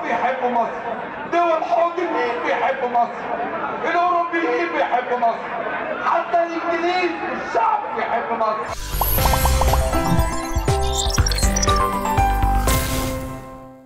بيحبوا مصر دول حاضرين بيحبوا مصر الاوروبيين بيحبوا مصر حتى الانجليز والشعب بيحب مصر